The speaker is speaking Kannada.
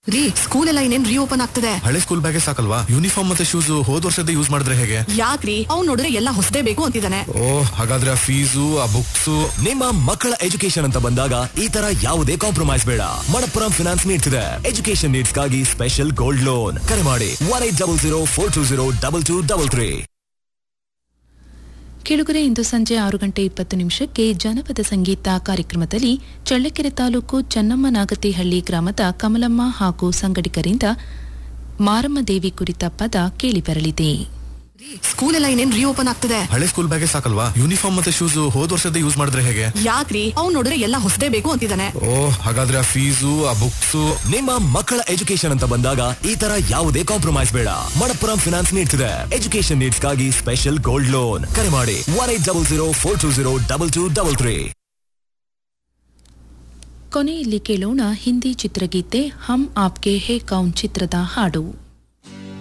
ರೀ ಸ್ಕೂಲ್ ಎಲ್ಲ ಇನ್ನೇನ್ ರೀಓಪನ್ ಆಗ್ತದೆ ಹಳೆ ಸ್ಕೂಲ್ ಬ್ಯಾಗೇ ಸಾಕಲ್ವಾ ಯೂನಿಫಾರ್ಮ್ ಮತ್ತೆ ಶೂಸ್ ಹೋದ್ ವರ್ಷದ ಯೂಸ್ ಮಾಡಿದ್ರೆ ಹೇಗೆ ಯಾಕ್ರಿ ಅವ್ನ್ ನೋಡಿದ್ರೆ ಎಲ್ಲ ಹೊಸದೇ ಬೇಕು ಅಂತಿದ್ದಾನೆ ಓ ಹಾಗಾದ್ರೆ ಆ ಫೀಸು ಆ ಬುಕ್ಸ್ ನಿಮ್ಮ ಮಕ್ಕಳ ಎಜುಕೇಶನ್ ಅಂತ ಬಂದಾಗ ಈ ತರ ಯಾವುದೇ ಕಾಂಪ್ರಮೈಸ್ ಬೇಡ ಮಣಪ್ಪುರಂ ಫಿನಾನ್ಸ್ ನೀಡ್ತಿದೆ ಎಜುಕೇಶನ್ ನೀಡ್ಸ್ಗಾಗಿ ಸ್ಪೆಷಲ್ ಗೋಲ್ಡ್ ಲೋನ್ ಕರೆ ಮಾಡಿ one eight double zero four two zero double two double three ಕೆಳಗರೆ ಇಂದು ಸಂಜೆ ಆರು ಗಂಟೆ ಇಪ್ಪತ್ತು ನಿಮಿಷಕ್ಕೆ ಜನಪದ ಸಂಗೀತ ಕಾರ್ಯಕ್ರಮದಲ್ಲಿ ಚಳ್ಳಕೆರೆ ತಾಲೂಕು ಚನ್ನಮ್ಮನಾಗತಿಹಳ್ಳಿ ಗ್ರಾಮದ ಕಮಲಮ್ಮ ಹಾಗೂ ಸಂಗಡಿಗರಿಂದ ಮಾರಮ್ಮ ದೇವಿ ಕುರಿತ ಪದ ಕೇಳಿಬರಲಿದೆ ಸ್ಕೂಲ್ ಎಲ್ಲ ಇನ್ನೇನ್ ರೀಓಪನ್ ಆಗ್ತದೆ ಹಳೆ ಸ್ಕೂಲ್ ಬ್ಯಾಗೇ ಸಾಕಲ್ವಾ ಯೂನಿಫಾರ್ಮ್ ಮತ್ತೆ ಶೂಸ್ ಹೋದ್ ವರ್ಷದ ಯೂಸ್ ಮಾಡಿದ್ರೆ ಹೇಗೆ ಯಾಕ್ರಿ ಅವ್ನ್ ನೋಡಿದ್ರೆ ಎಲ್ಲ ಹೊಸದೇ ಬೇಕು ಅಂತಿದ್ದಾನೆ ಓ ಹಾಗಾದ್ರೆ ಆ ಫೀಸು ಆ ಬುಕ್ಸ್ ನಿಮ್ಮ ಮಕ್ಕಳ ಎಜುಕೇಶನ್ ಅಂತ ಬಂದಾಗ ಈ ತರ ಯಾವುದೇ ಕಾಂಪ್ರಮೈಸ್ ಬೇಡ ಮಣಪ್ಪುರಂ ಫಿನಾನ್ಸ್ ನೀಡ್ತಿದೆ ಎಜುಕೇಶನ್ ನೀಡ್ಸ್ಗಾಗಿ ಸ್ಪೆಷಲ್ ಗೋಲ್ಡ್ ಲೋನ್ ಕರೆ ಮಾಡಿ one eight double zero four two zero double two double three ಕೊನೆಯಲ್ಲಿ ಕೇಳೋಣ ಹಿಂದಿ ಚಿತ್ರಗೀತೆ ಹಮ್ ಆಪ್ಗೆ ಹೇ ಕೌನ್ ಚಿತ್ರದ ಹಾಡು